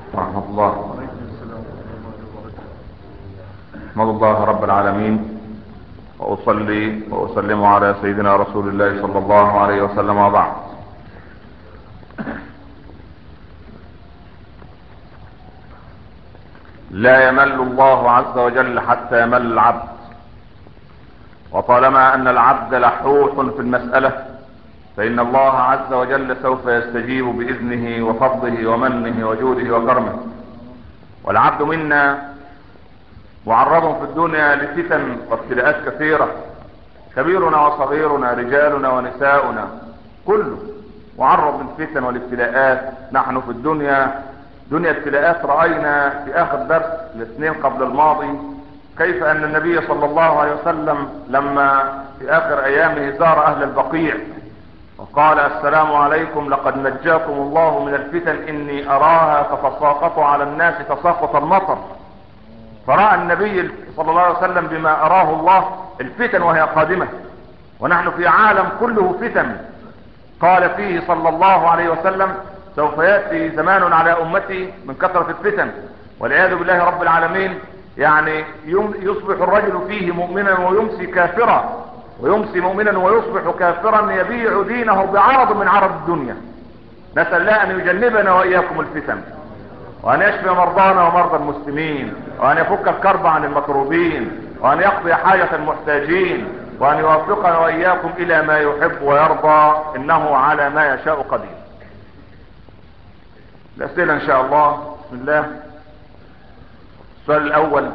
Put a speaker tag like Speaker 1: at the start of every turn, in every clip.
Speaker 1: ورحمة الله احمد الله رب العالمين واصلي واسلم على سيدنا رسول الله صلى الله عليه وسلم وبعد لا يمل الله عز وجل حتى يمل العبد وطالما ان العبد لحوح في المسألة فان الله عز وجل سوف يستجيب باذنه وفضله ومنه وجوده وكرمه والعبد منا معرض في الدنيا لفتن وابتلاءات كثيرة كبيرنا وصغيرنا رجالنا ونساؤنا كله معرض للفتن والابتلاءات نحن في الدنيا دنيا ابتلاءات رأينا في اخر درس الاثنين قبل الماضي كيف ان النبي صلى الله عليه وسلم لما في اخر ايامه زار اهل البقيع وقال السلام عليكم لقد نجاكم الله من الفتن اني اراها تتساقط على الناس تساقط المطر فرأى النبي صلى الله عليه وسلم بما اراه الله الفتن وهي قادمة ونحن في عالم كله فتن قال فيه صلى الله عليه وسلم سوف يأتي زمان على امتي من كثرة الفتن والعياذ بالله رب العالمين يعني يصبح الرجل فيه مؤمنا ويمسي كافرا ويمسي مؤمنا ويصبح كافرا يبيع دينه بعرض من عرض الدنيا نسأل الله ان يجنبنا واياكم الفتن وان يشفي مرضانا ومرضى المسلمين وان يفك الكرب عن المكروبين وان يقضي حاجة المحتاجين وان يوفقنا واياكم الى ما يحب ويرضى انه على ما يشاء قدير الاسئلة ان شاء الله بسم الله السؤال الاول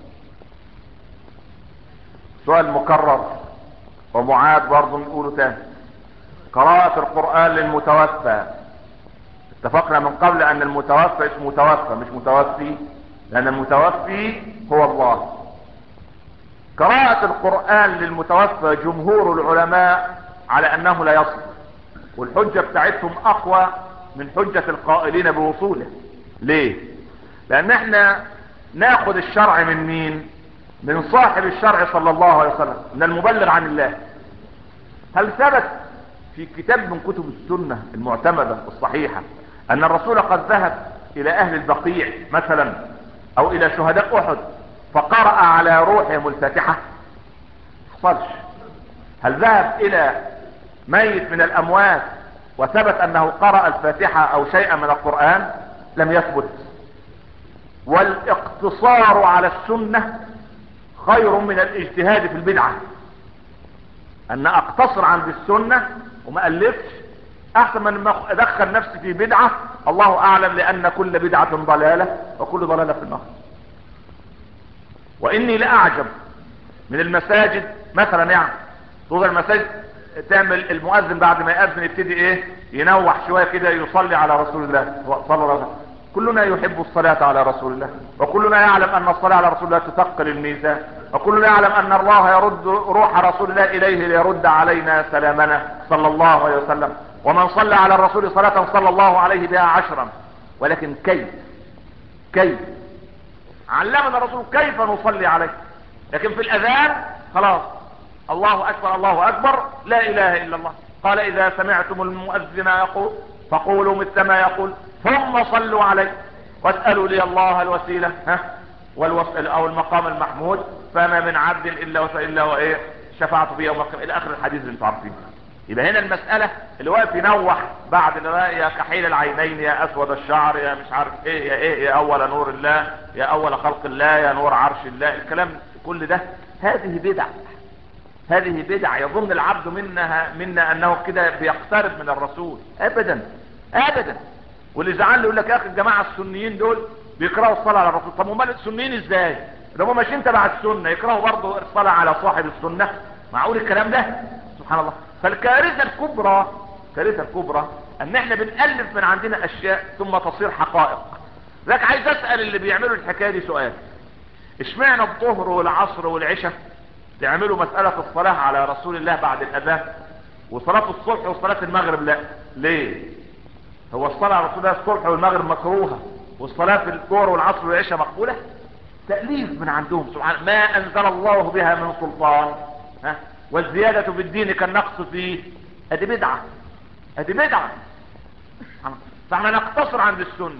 Speaker 1: سؤال مكرر ومعاد برضه نقوله تاني قراءة القرآن للمتوفى اتفقنا من قبل ان المتوفى اسمه متوفى مش متوفي لان المتوفي هو الله قراءة القرآن للمتوفى جمهور العلماء على انه لا يصل والحجة بتاعتهم اقوى من حجة القائلين بوصوله ليه لان احنا ناخد الشرع من مين من صاحب الشرع صلى الله عليه وسلم من المبلغ عن الله هل ثبت في كتاب من كتب السنة المعتمدة الصحيحة ان الرسول قد ذهب الى اهل البقيع مثلا او الى شهداء احد فقرأ على روحهم الفاتحة حصلش هل ذهب الى ميت من الاموات وثبت انه قرأ الفاتحة او شيئا من القرآن لم يثبت والاقتصار على السنة خير من الاجتهاد في البدعة ان اقتصر عند السنة وما الفش احسن من ادخل نفسي في بدعة الله اعلم لان كل بدعة ضلالة وكل ضلالة في النار واني لاعجب من المساجد مثلا يعني توضع المساجد تعمل المؤذن بعد ما يأذن يبتدي ايه ينوح شوية كده يصلي على رسول الله صلى الله عليه وسلم كلنا يحب الصلاة على رسول الله وكلنا يعلم ان الصلاة على رسول الله تثقل الميزان وكلنا يعلم ان الله يرد روح رسول الله اليه ليرد علينا سلامنا صلى الله عليه وسلم ومن صلى على الرسول صلاة صلى الله عليه بها عشرا ولكن كيف كيف علمنا الرسول كيف نصلي عليه لكن في الاذان خلاص الله اكبر الله اكبر لا اله الا الله قال اذا سمعتم المؤذن يقول فقولوا مثل ما يقول ثم صلوا عليه واسألوا لي الله الوسيلة ها والوسيلة او المقام المحمود فما من عبد الا وإلا وايه شفاعته في يوم القيامة الى اخر الحديث اللي انتم عارفينه يبقى هنا المسألة اللي واقف ينوح بعد يا كحيل العينين يا اسود الشعر يا مش عارف ايه يا ايه يا اول نور الله يا اول خلق الله يا نور عرش الله الكلام كل ده هذه بدع هذه بدع يظن العبد منها منا انه كده بيقترب من الرسول ابدا ابدا واللي زعل يقول لك يا اخي الجماعه السنيين دول بيكرهوا الصلاه على الرسول طب امال السنيين ازاي ده هم ماشيين تبع السنه يكرهوا برضه الصلاه على صاحب السنه معقول الكلام ده سبحان الله فالكارثه الكبرى الكارثه الكبرى ان احنا بنالف من عندنا اشياء ثم تصير حقائق لك عايز اسال اللي بيعملوا الحكايه دي سؤال اشمعنى الظهر والعصر والعشاء تعملوا مسألة الصلاة على رسول الله بعد الأذان وصلاة الصبح وصلاة المغرب لا ليه هو الصلاة على رسول الله الصبح والمغرب مكروهة والصلاة في الظهر والعصر والعشاء مقبولة تأليف من عندهم سبحان ما أنزل الله بها من سلطان ها والزيادة في الدين كالنقص فيه ادي بدعة ادي بدعة فاحنا نقتصر عند السنة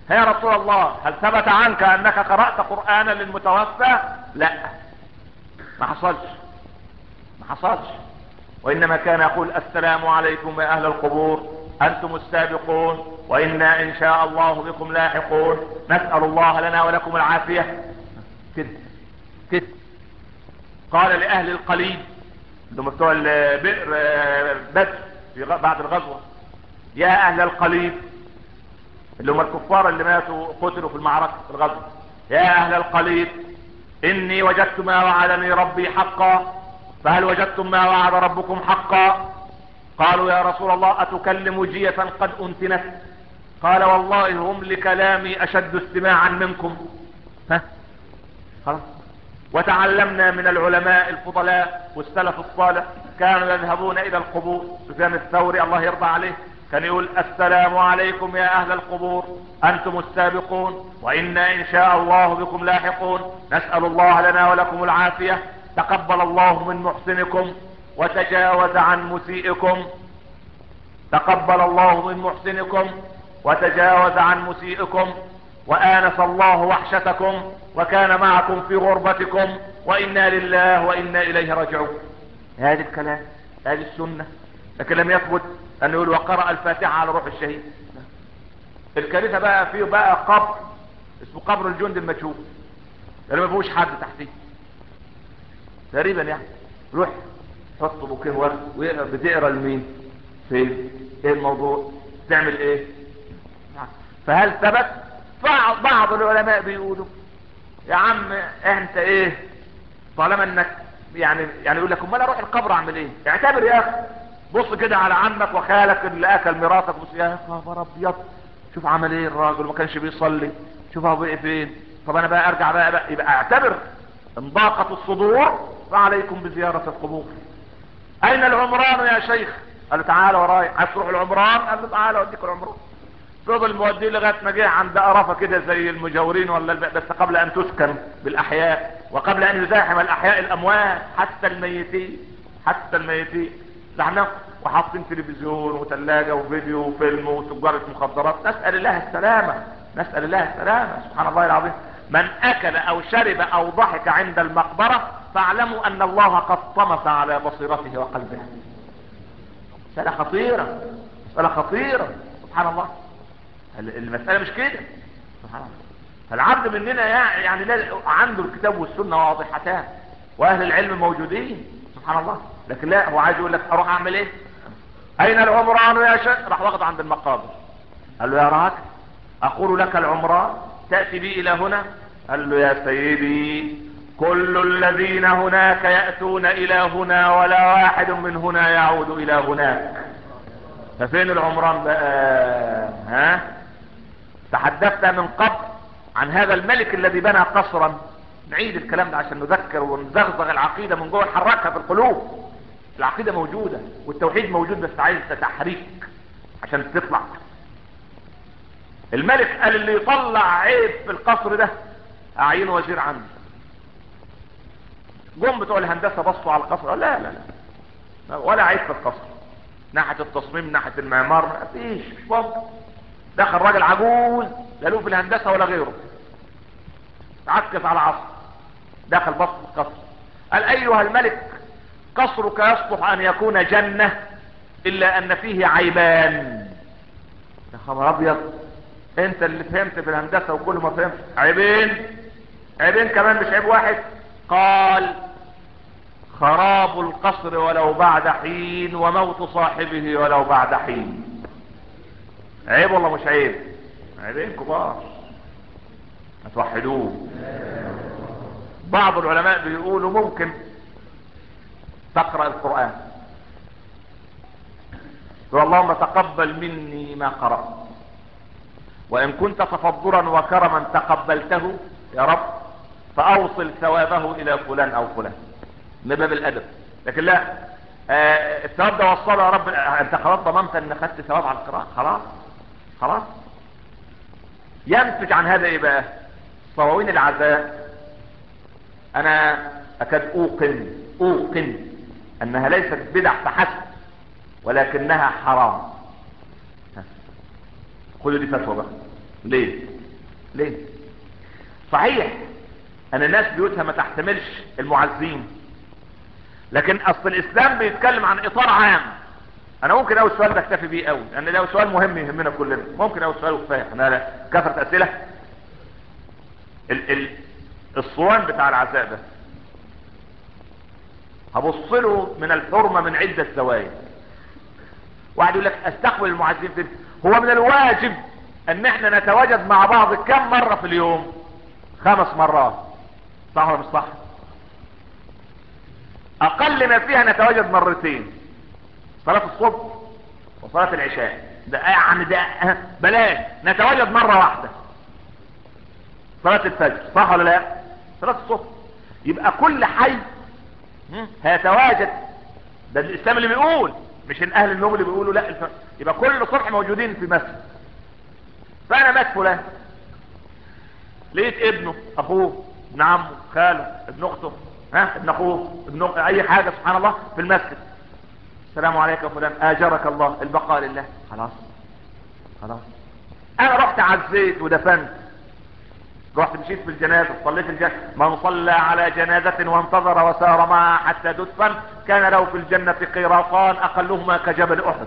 Speaker 1: يا رسول الله هل ثبت عنك انك قرأت قرآنا للمتوفى لا ما حصلش ما حصلش وانما كان يقول السلام عليكم يا اهل القبور انتم السابقون وانا ان شاء الله بكم لاحقون نسأل الله لنا ولكم العافية كده كده قال لاهل القليل اللي هم بتوع البئر بدر في غ- بعد الغزوة يا اهل القليل اللي هم الكفار اللي ماتوا قتلوا في المعركة في الغزوة يا اهل القليل اني وجدت ما وعدني ربي حقا فهل وجدتم ما وعد ربكم حقا قالوا يا رسول الله اتكلم جية قد انتنت قال والله هم لكلامي اشد استماعا منكم ها خلاص وتعلمنا من العلماء الفضلاء والسلف الصالح كانوا يذهبون الى القبور سفيان الثوري الله يرضى عليه كان يقول السلام عليكم يا اهل القبور انتم السابقون وانا ان شاء الله بكم لاحقون نسأل الله لنا ولكم العافية تقبل الله من محسنكم وتجاوز عن مسيئكم تقبل الله من محسنكم وتجاوز عن مسيئكم وآنس الله وحشتكم وكان معكم في غربتكم وإنا لله وإنا إليه راجعون هذا الكلام هذه السنة لكن لم يثبت أنه يقول وقرأ الفاتحة على روح الشهيد الكارثة بقى فيه بقى قبر اسمه قبر الجند المجهول اللي ما فيهوش حد تحتيه تقريبا يعني روح حط بوكيه ورد ويقرا بتقرا لمين فين ايه الموضوع تعمل ايه فهل ثبت بعض بعض العلماء بيقولوا يا عم انت ايه طالما انك يعني يعني يقول لك امال اروح القبر اعمل ايه اعتبر يا اخي بص كده على عمك وخالك اللي اكل ميراثك بص يا خبر ابيض شوف عمل ايه الراجل ما كانش بيصلي شوف هو بقى فين طب انا بقى ارجع بقى, بقى يبقى اعتبر ان ضاقت الصدور فعليكم بزيارة القبور اين العمران يا شيخ قال له تعالى ورايا عايز تروح العمران قال له تعالى اوديك العمران فضل موديه لغايه ما جه عند قرفه كده زي المجاورين ولا الب... بس قبل ان تسكن بالاحياء وقبل ان يزاحم الاحياء الاموات حتى الميتين حتى الميتين زحمناهم وحاطين تلفزيون وثلاجه وفيديو وفيلم وتجاره مخدرات نسال الله السلامه نسال الله السلامه سبحان الله العظيم من اكل او شرب او ضحك عند المقبره فاعلموا ان الله قد طمس على بصيرته وقلبه مساله خطيره مساله خطيره سبحان الله المسألة مش كده سبحان الله فالعبد مننا يعني لا عنده الكتاب والسنة واضحتان واهل العلم موجودين سبحان الله لكن لا هو عايز يقول لك اروح اعمل ايه اين العمران يا شيخ راح واخد عند المقابر قال له يا راجل اقول لك العمران تأتي بي الى هنا قال له يا سيدي كل الذين هناك يأتون الى هنا ولا واحد من هنا يعود الى هناك ففين العمران بقى ها تحدثت من قبل عن هذا الملك الذي بنى قصرا نعيد الكلام ده عشان نذكر ونزغزغ العقيدة من جوه نحركها في القلوب العقيدة موجودة والتوحيد موجود بس عايز تحريك عشان تطلع الملك قال اللي يطلع عيب في القصر ده اعين وزير عنه جم بتوع الهندسة بصوا على القصر لا لا لا ولا عيب في القصر ناحية التصميم ناحية المعمار ما فيش مش ممكن دخل راجل عجوز لا له في الهندسة ولا غيره عكس على عصر دخل بص القصر قال ايها الملك قصرك يصلح ان يكون جنة الا ان فيه عيبان يا خبر ابيض انت اللي فهمت في الهندسة وكل ما فهمت عيبين عيبين كمان مش عيب واحد قال خراب القصر ولو بعد حين وموت صاحبه ولو بعد حين عيب ولا مش عيب عيبين كبار هتوحدوه بعض العلماء بيقولوا ممكن تقرأ القرآن يقول اللهم تقبل مني ما قرأت وإن كنت تفضلا وكرما تقبلته يا رب فأوصل ثوابه إلى فلان أو فلان من باب الأدب لكن لا آه الثواب ده وصله يا رب أنت خلاص ضمنت أن خدت ثواب على القراءة خلاص خلاص ينتج عن هذا ايه بقى صواوين العزاء انا اكاد اوقن اوقن انها ليست بدع فحسب ولكنها حرام خذوا دي فتوى بقى ليه ليه صحيح ان الناس بيوتها ما تحتملش المعزين لكن اصل الاسلام بيتكلم عن اطار عام انا ممكن اول سؤال ده اكتفي بيه قوي لان ده سؤال مهم يهمنا كلنا ممكن اول سؤال وكفايه احنا كثره اسئله ال ال الصوان بتاع العزاء ده هبص له من الحرمه من عده زوايا واحد يقول لك استقبل المعزين فين هو من الواجب ان احنا نتواجد مع بعض كم مرة في اليوم خمس مرات صح ولا مش صح اقل ما فيها نتواجد مرتين صلاة الصبح وصلاة العشاء ده يعني ده بلاش نتواجد مرة واحدة صلاة الفجر صح ولا لا صلاة الصبح يبقى كل حي هيتواجد ده الاسلام اللي بيقول مش ان اهل النوم اللي بيقولوا لا الف... يبقى كل صبح موجودين في مسجد فانا مات فلان لقيت ابنه اخوه ابن عمه خاله ابن اخته ها ابن اخوه ابن أخ... اي حاجة سبحان الله في المسجد السلام عليكم فلان اجرك الله البقاء لله خلاص خلاص انا رحت عزيت ودفنت رحت مشيت في الجنازة صليت الجنازة من صلى على جنازة وانتظر وسار معها حتى تدفن كان له في الجنة قيراطان اقلهما كجبل احد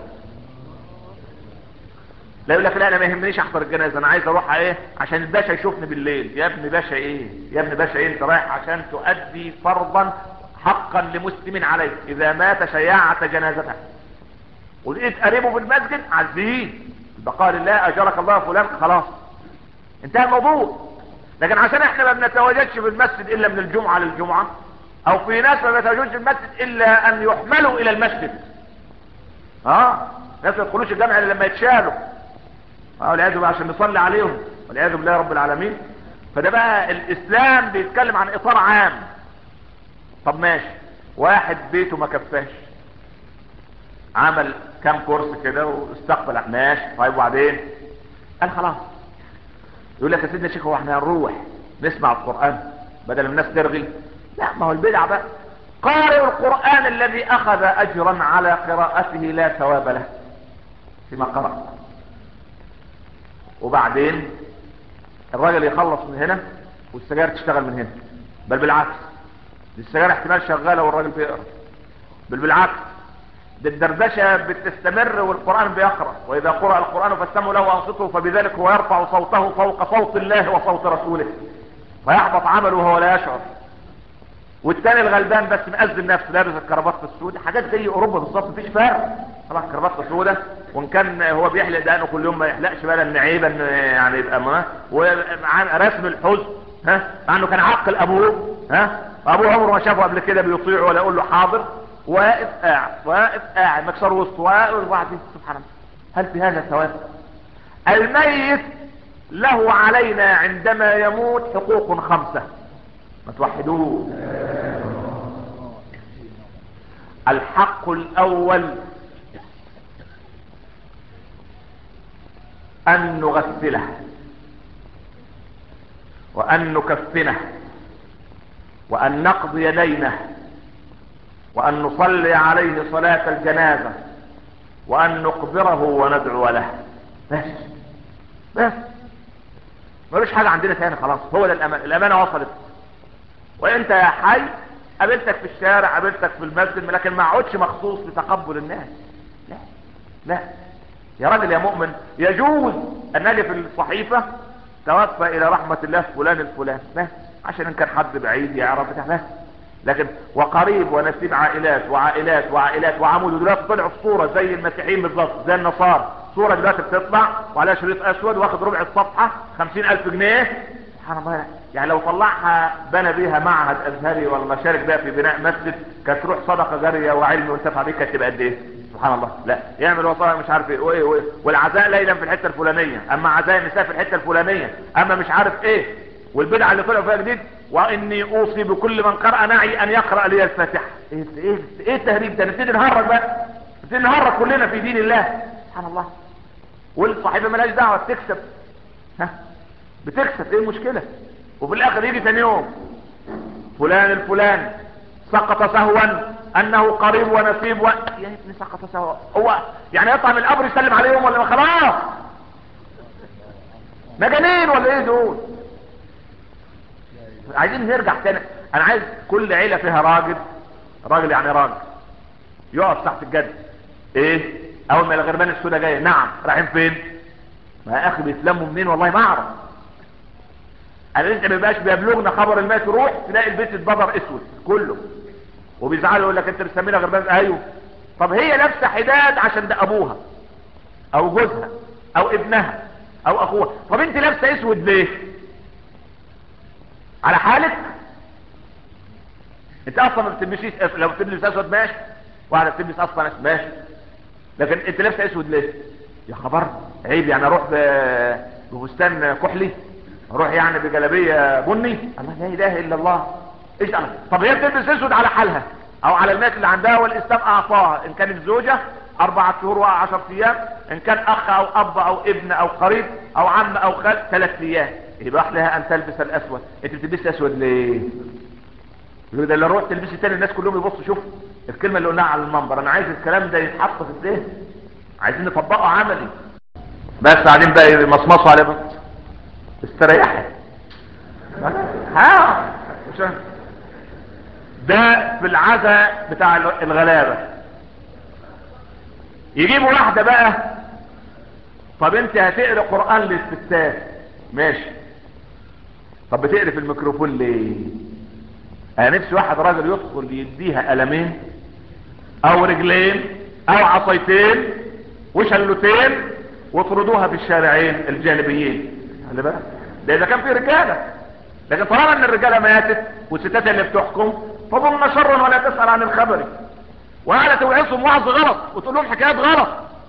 Speaker 1: لا يقول لك لا انا ما يهمنيش احضر الجنازة انا عايز اروح ايه عشان الباشا يشوفني بالليل يا ابن باشا ايه يا ابن باشا ايه انت رايح عشان تؤدي فرضا حقا لمسلم عليك اذا مات شياعة جنازته ولقيت قريبه في المسجد عزيه البقاء لله اجرك الله فلان خلاص انتهى الموضوع لكن عشان احنا ما بنتواجدش في المسجد الا من الجمعة للجمعة او في ناس ما بيتواجدش في المسجد الا ان يحملوا الى المسجد اه ناس ما يدخلوش الجامع الا لما يتشالوا اه والعياذ بالله عشان نصلي عليهم والعياذ بالله رب العالمين فده بقى الاسلام بيتكلم عن اطار عام طب ماشي واحد بيته ما كفاش عمل كام كورس كده واستقبل ماشي طيب وبعدين قال خلاص يقول لك يا سيدنا شيخ هو احنا هنروح نسمع القرآن بدل الناس ترغي لا ما هو البدع بقى قارئ القرآن الذي اخذ اجرا على قراءته لا ثواب له فيما قرأ وبعدين الراجل يخلص من هنا والسجارة تشتغل من هنا بل بالعكس السجارة احتمال شغالة والراجل بيقرأ بل بالعكس ده الدردشة بتستمر والقرآن بيقرأ وإذا قرأ القرآن فاستمعوا له وأنصتوا فبذلك هو يرفع صوته فوق صوت الله وصوت رسوله فيحبط عمله وهو لا يشعر والتاني الغلبان بس مأذن نفسه لابس الكرافات السوداء حاجات زي اوروبا بالظبط مفيش فرق طبعا الكرافات السوداء وان كان هو بيحلق دقنه كل يوم ما يحلقش بقى لان عيبا يعني يبقى ما ورسم الحزن ها مع انه كان عقل ابوه ها ابوه عمره ما شافه قبل كده بيطيع ولا يقول له حاضر واقف قاعد واقف قاعد مكسر وسطه وبعدين سبحان الله هل في هذا ثواب الميت له علينا عندما يموت حقوق خمسة ما توحدوه الحق الاول ان نغسله وان نكفنه وان نقضي دينه وان نصلي عليه صلاة الجنازة وان نقبره وندعو له بس بس ملوش حاجة عندنا تاني خلاص هو ده الأمان الأمانة وصلت وانت يا حي قابلتك في الشارع قابلتك في المسجد لكن ما اقعدش مخصوص لتقبل الناس لا لا يا راجل يا مؤمن يجوز ان نجي في الصحيفة توفى الى رحمة الله فلان الفلان بس عشان ان كان حد بعيد يعرف بس لكن وقريب ونسيب عائلات وعائلات وعائلات وعمود دلوقتي طلعوا الصورة زي المسيحيين بالظبط زي النصارى صورة دلوقتي بتطلع وعليها شريط اسود واخد ربع الصفحة خمسين الف جنيه سبحان الله يعني لو طلعها بنى بيها معهد ازهري ولا شارك بيها في بناء مسجد كانت تروح صدقة جارية وعلم وانتفع بيه كانت تبقى قد ايه سبحان الله لا يعمل وصايا مش عارف ايه وايه وايه والعزاء ليلا في الحته الفلانيه اما عزاء النساء في الحته الفلانيه اما مش عارف ايه والبدعه اللي طلعوا فيها جديد واني اوصي بكل من قرأ معي ان يقرأ لي الفاتحه ايه ايه ايه التهريج ده نبتدي نهرج بقى نبتدي نهرج كلنا في دين الله سبحان الله والصحيفه مالهاش دعوه بتكسب ها بتكسب ايه المشكله وفي الاخر يجي تاني يوم فلان الفلان سقط سهوا انه قريب ونسيب و... يا ابني سقط سهوا هو يعني يطلع من القبر يسلم عليهم ولا ما خلاص مجانين ولا ايه دول عايزين نرجع تاني انا عايز كل عيلة فيها راجل راجل يعني راجل يقف تحت الجد ايه اول ما الغربان السوداء جايه نعم رايحين فين ما يا اخي بيتلموا منين والله ما اعرف انا لسه ما بيبقاش بيبلغنا خبر الماء تروح تلاقي البيت اتبدر اسود كله وبيزعلوا يقول لك انت بتسمينا غربان ايوه طب هي لابسه حداد عشان ده ابوها او جوزها او ابنها او اخوها طب انت لابسه اسود ليه على حالك انت اصلا ما بتلبسيش لو بتلبس اسود ماشي واحده بتلبس اصلا اسود ماشي لكن انت لابسه اسود ليه يا خبر عيب يعني اروح ب- بفستان كحلي اروح يعني بجلابيه بني الله لا اله الا الله ايش أنا؟ طب هي بتلبس اسود على حالها او على المات اللي عندها والاسلام اعطاها ان كانت زوجه اربعة شهور وعشر ايام ان كان اخ او اب او ابن او قريب او عم او خال ثلاث ايام يبقى لها ان تلبس الاسود انت بتلبسي اسود ليه يقول ده اللي روح تلبسي تاني الناس كلهم يبصوا شوف الكلمه اللي قلناها على المنبر انا عايز الكلام ده يتحط في الذهن عايزين نطبقه عملي بس قاعدين بقى يمصمصوا عليه بس استريحي ها مش عارف. ده في العزاء بتاع الغلابة يجيبوا واحدة بقى طب انت هتقري قرآن للستات ماشي طب بتقري في الميكروفون ليه انا نفسي واحد راجل يدخل يديها قلمين او رجلين او عصايتين وشلتين واطردوها في الشارعين الجانبيين خلي بالك ده اذا كان في رجاله لكن طالما ان الرجاله ماتت والستات اللي بتحكم فضلنا شرا ولا تسال عن الخبر ولا توعظهم وعظ غلط وتقول لهم حكايات غلط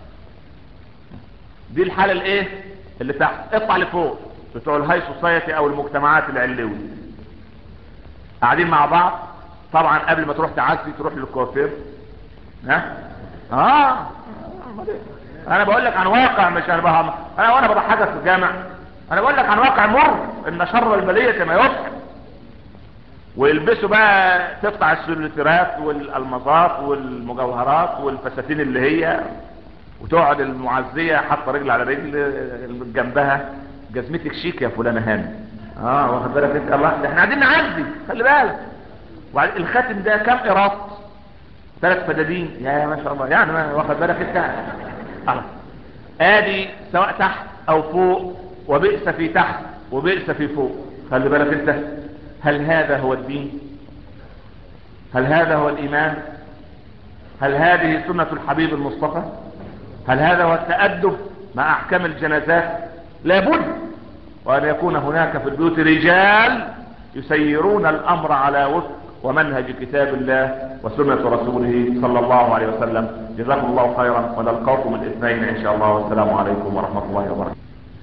Speaker 1: دي الحاله الايه اللي تحت اطلع لفوق بتوع الهاي سوسايتي او المجتمعات العلوي قاعدين مع بعض طبعا قبل ما تروح تعزي تروح للكوافير ها اه انا بقول لك عن واقع مش انا بهم انا وانا بضحكك في الجامع انا بقول لك عن واقع مر ان شر البليه ما يضحك ويلبسوا بقى تقطع السلوترات والالمظات والمجوهرات والفساتين اللي هي وتقعد المعزيه حاطه رجل على رجل جنبها جزمتك شيك يا فلانه هانم اه واخد بالك انت الله ده احنا قاعدين نعزي خلي بالك وبعد الخاتم ده كام قراط ثلاث فدادين يا ما شاء الله يعني ما واخد بالك انت الله ادي سواء تحت او فوق وبئس في تحت وبئس في فوق خلي بالك انت هل هذا هو الدين هل هذا هو الايمان هل هذه سنة الحبيب المصطفى هل هذا هو التأدب مع احكام الجنازات لابد وان يكون هناك في البيوت رجال يسيرون الامر على وفق ومنهج كتاب الله وسنة رسوله صلى الله عليه وسلم جزاكم الله خيرا ونلقاكم الاثنين ان شاء الله والسلام عليكم ورحمة الله وبركاته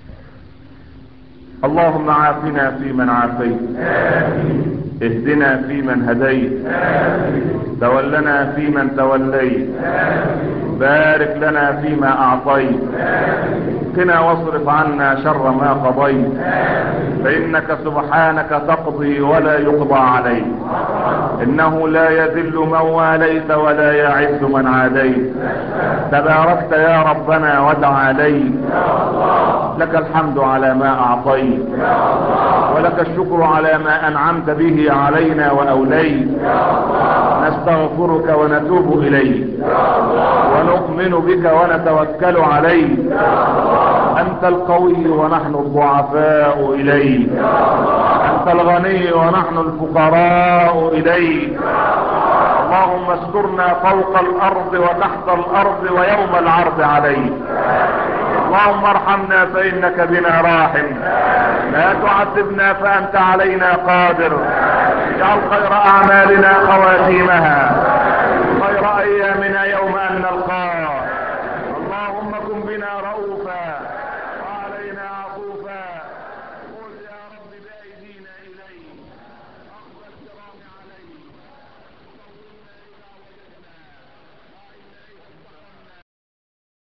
Speaker 1: اللهم عافنا فيمن عافيت اهدنا فيمن هديت تولنا فيمن توليت بارك لنا فيما اعطيت قنا واصرف عنا شر ما قضيت فانك سبحانك تقضي ولا يقضى عليك انه لا يذل من واليت ولا يعز من عاديت تباركت يا ربنا وتعاليت لك الحمد على ما اعطيت ولك الشكر على ما انعمت به علينا واوليت نستغفرك ونتوب اليك ونؤمن بك ونتوكل عليك انت القوي ونحن الضعفاء اليك انت الغني ونحن الفقراء اليك اللهم استرنا فوق الارض وتحت الارض ويوم العرض عليك اللهم ارحمنا فانك بنا راحم لا تعذبنا فانت علينا قادر اجعل خير اعمالنا خواتيمها